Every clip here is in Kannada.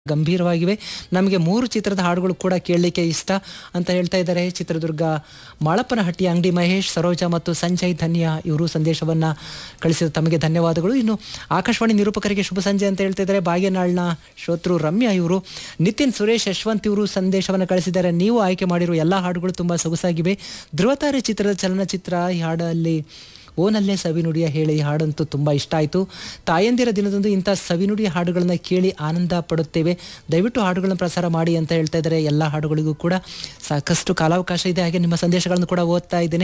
ಗಂಭೀರವಾಗಿವೆ ನಮಗೆ ಮೂರು ಚಿತ್ರದ ಹಾಡುಗಳು ಕೂಡ ಕೇಳಲಿಕ್ಕೆ ಇಷ್ಟ ಅಂತ ಹೇಳ್ತಾ ಇದ್ದಾರೆ ಚಿತ್ರದುರ್ಗ ಮಾಳಪ್ಪನಹಟ್ಟಿ ಅಂಗಡಿ ಮಹೇಶ್ ಸರೋಜಾ ಮತ್ತು ಸಂಜಯ್ ಧನ್ಯ ಇವರು ಸಂದೇಶವನ್ನ ಕಳಿಸಿದ ತಮಗೆ ಧನ್ಯವಾದಗಳು ಇನ್ನು ಆಕಾಶವಾಣಿ ನಿರೂಪಕರಿಗೆ ಶುಭ ಸಂಜೆ ಅಂತ ಹೇಳ್ತಾ ಇದ್ದಾರೆ ಬಾಗೇನಾಳ್ನ ಶ್ರೋತೃ ರಮ್ಯಾ ಇವರು ನಿತಿನ್ ಸುರೇಶ್ ಯಶವಂತ್ ಇವರು ಸಂದೇಶವನ್ನು ಕಳಿಸಿದ್ದಾರೆ ನೀವು ಆಯ್ಕೆ ಮಾಡಿರುವ ಎಲ್ಲ ಹಾಡುಗಳು ತುಂಬಾ ಸೊಗಸಾಗಿವೆ ಧ್ರುವತಾರೆ ಚಿತ್ರದ ಚಲನಚಿತ್ರ ಈ ಹಾಡಲ್ಲಿ ಓನಲ್ಲೇ ಸವಿನುಡಿಯ ಹೇಳಿ ಈ ಹಾಡಂತೂ ತುಂಬ ಇಷ್ಟ ಆಯಿತು ತಾಯಂದಿರ ದಿನದಂದು ಇಂಥ ಸವಿನುಡಿಯ ಹಾಡುಗಳನ್ನ ಕೇಳಿ ಆನಂದ ಪಡುತ್ತೇವೆ ದಯವಿಟ್ಟು ಹಾಡುಗಳನ್ನ ಪ್ರಸಾರ ಮಾಡಿ ಅಂತ ಹೇಳ್ತಾ ಇದ್ದಾರೆ ಎಲ್ಲ ಹಾಡುಗಳಿಗೂ ಕೂಡ ಸಾಕಷ್ಟು ಕಾಲಾವಕಾಶ ಇದೆ ಹಾಗೆ ನಿಮ್ಮ ಸಂದೇಶಗಳನ್ನು ಕೂಡ ಓದ್ತಾ ಇದ್ದೇನೆ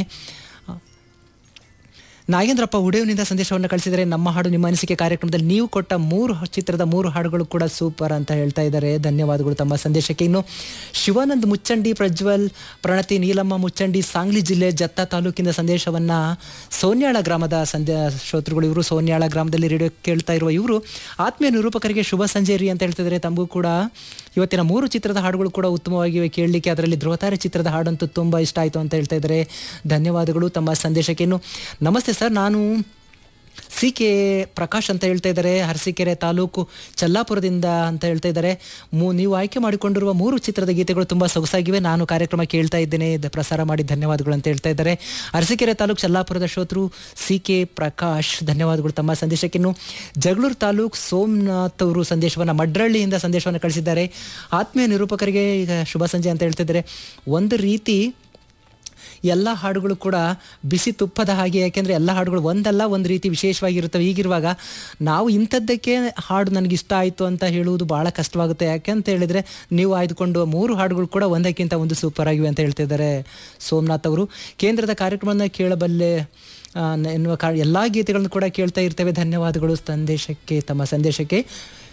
ನಾಗೇಂದ್ರಪ್ಪ ಉಡೇವಿನಿಂದ ಸಂದೇಶವನ್ನು ಕಳಿಸಿದರೆ ನಮ್ಮ ಹಾಡು ನಿಮ್ಮ ಅನಿಸಿಕೆ ಕಾರ್ಯಕ್ರಮದಲ್ಲಿ ನೀವು ಕೊಟ್ಟ ಮೂರು ಚಿತ್ರದ ಮೂರು ಹಾಡುಗಳು ಕೂಡ ಸೂಪರ್ ಅಂತ ಹೇಳ್ತಾ ಇದ್ದಾರೆ ಧನ್ಯವಾದಗಳು ತಮ್ಮ ಸಂದೇಶಕ್ಕೆ ಇನ್ನು ಶಿವಾನಂದ್ ಮುಚ್ಚಂಡಿ ಪ್ರಜ್ವಲ್ ಪ್ರಣತಿ ನೀಲಮ್ಮ ಮುಚ್ಚಂಡಿ ಸಾಂಗ್ಲಿ ಜಿಲ್ಲೆ ಜತ್ತ ತಾಲೂಕಿನ ಸಂದೇಶವನ್ನ ಸೋನ್ಯಾಳ ಗ್ರಾಮದ ಸಂದೇ ಶ್ರೋತೃಗಳು ಇವರು ಸೋನ್ಯಾಳ ಗ್ರಾಮದಲ್ಲಿ ರೇಡಿಯೋ ಕೇಳ್ತಾ ಇರುವ ಇವರು ಆತ್ಮೀಯ ನಿರೂಪಕರಿಗೆ ಶುಭ ಸಂಜೆ ರೀ ಅಂತ ಹೇಳ್ತಿದ್ದಾರೆ ತಮಗೂ ಕೂಡ ಇವತ್ತಿನ ಮೂರು ಚಿತ್ರದ ಹಾಡುಗಳು ಕೂಡ ಉತ್ತಮವಾಗಿವೆ ಕೇಳಲಿಕ್ಕೆ ಅದರಲ್ಲಿ ಧ್ರುವತಾರೆ ಚಿತ್ರದ ಹಾಡಂತೂ ತುಂಬ ಇಷ್ಟ ಆಯಿತು ಅಂತ ಹೇಳ್ತಾ ಇದ್ದಾರೆ ಧನ್ಯವಾದಗಳು ತಮ್ಮ ಸಂದೇಶಕ್ಕೆ ಇನ್ನು ನಮಸ್ತೆ ಸರ್ ನಾನು ಸಿ ಕೆ ಪ್ರಕಾಶ್ ಅಂತ ಹೇಳ್ತಾ ಇದ್ದಾರೆ ಅರಸೀಕೆರೆ ತಾಲೂಕು ಚಲ್ಲಾಪುರದಿಂದ ಅಂತ ಹೇಳ್ತಾ ಇದ್ದಾರೆ ಮೂ ನೀವು ಆಯ್ಕೆ ಮಾಡಿಕೊಂಡಿರುವ ಮೂರು ಚಿತ್ರದ ಗೀತೆಗಳು ತುಂಬ ಸೊಗಸಾಗಿವೆ ನಾನು ಕಾರ್ಯಕ್ರಮ ಕೇಳ್ತಾ ಇದ್ದೇನೆ ದ- ಪ್ರಸಾರ ಮಾಡಿ ಧನ್ಯವಾದಗಳು ಅಂತ ಹೇಳ್ತಾ ಇದ್ದಾರೆ ಅರಸೀಕೆರೆ ತಾಲೂಕು ಚಲ್ಲಾಪುರದ ಶ್ರೋತೃ ಸಿ ಕೆ ಪ್ರಕಾಶ್ ಧನ್ಯವಾದಗಳು ತಮ್ಮ ಸಂದೇಶಕ್ಕೆ ಇನ್ನು ಜಗಳೂರು ತಾಲೂಕು ಸೋಮನಾಥ್ ಅವರು ಸಂದೇಶವನ್ನು ಮಡ್ರಳ್ಳಿಯಿಂದ ಸಂದೇಶವನ್ನು ಕಳಿಸಿದ್ದಾರೆ ಆತ್ಮೀಯ ನಿರೂಪಕರಿಗೆ ಈಗ ಶುಭ ಸಂಜೆ ಅಂತ ಹೇಳ್ತಿದ್ದಾರೆ ಒಂದು ರೀತಿ ಎಲ್ಲ ಹಾಡುಗಳು ಕೂಡ ಬಿಸಿ ತುಪ್ಪದ ಹಾಗೆ ಯಾಕೆಂದರೆ ಎಲ್ಲ ಹಾಡುಗಳು ಒಂದಲ್ಲ ಒಂದು ರೀತಿ ವಿಶೇಷವಾಗಿರುತ್ತವೆ ಹೀಗಿರುವಾಗ ನಾವು ಇಂಥದ್ದಕ್ಕೆ ಹಾಡು ನನಗೆ ಇಷ್ಟ ಆಯಿತು ಅಂತ ಹೇಳುವುದು ಭಾಳ ಕಷ್ಟವಾಗುತ್ತೆ ಯಾಕೆ ಅಂತ ಹೇಳಿದರೆ ನೀವು ಆಯ್ದುಕೊಂಡು ಮೂರು ಹಾಡುಗಳು ಕೂಡ ಒಂದಕ್ಕಿಂತ ಒಂದು ಸೂಪರ್ ಆಗಿವೆ ಅಂತ ಹೇಳ್ತಿದ್ದಾರೆ ಸೋಮನಾಥ್ ಅವರು ಕೇಂದ್ರದ ಕಾರ್ಯಕ್ರಮವನ್ನು ಕೇಳಬಲ್ಲೆ ಆ, ಎನ್ನುವ ಕಾ ಎಲ್ಲ ಗೀತೆಗಳನ್ನು ಕೂಡ ಕೇಳ್ತಾ ಇರ್ತೇವೆ ಧನ್ಯವಾದಗಳು ಸಂದೇಶಕ್ಕೆ ತಮ್ಮ ಸಂದೇಶಕ್ಕೆ